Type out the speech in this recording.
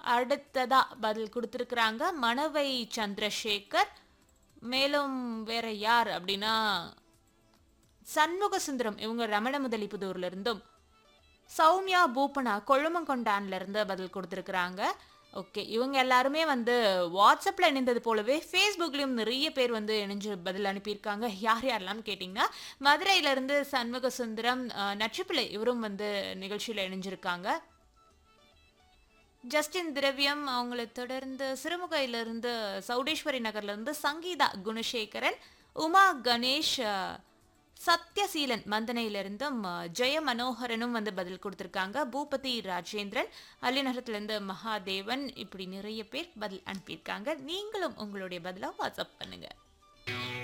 அடுத்ததா பதில் கொடுத்துருக்குறாங்க மணவை சந்திரசேகர் மேலும் வேற யார் அப்படின்னா சண்முக சுந்தரம் இவங்க ரமண முதலிப்புதூர்ல இருந்தும் சௌமியா பூப்பனா கொழுமங்கொண்டான்ல இருந்து பதில் கொடுத்துருக்குறாங்க ஓகே இவங்க எல்லாருமே வந்து வாட்ஸ்அப்பில் இணைந்தது போலவே ஃபேஸ்புக்லேயும் நிறைய பேர் வந்து இணைஞ்சு பதில் அனுப்பியிருக்காங்க யார் யாரெல்லாம் கேட்டிங்கன்னா மதுரையிலேருந்து சண்முக சுந்தரம் அஹ், நச்சுப்பிள்ளை இவரும் வந்து நிகழ்ச்சியில் இணைஞ்சிருக்காங்க ஜஸ்டின் திரவியம் அவங்களை தொடர்ந்து சிறுமுகையிலிருந்து சௌடேஸ்வரி நகர்லேருந்து சங்கீதா குணசேகரன் உமா கணேஷ் அஹ், சத்யசீலன் மந்தனையிலிருந்தும் அஹ், ஜெய மனோகரனும் வந்து பதில் கொடுத்துருக்காங்க பூபதி ராஜேந்திரன் அள்ளிநகரத்துலேருந்து மகாதேவன் இப்படி நிறைய பேர் பதில் அனுப்பியிருக்காங்க நீங்களும் உங்களுடைய பதிலாக வாட்ஸ்அப் பண்ணுங்க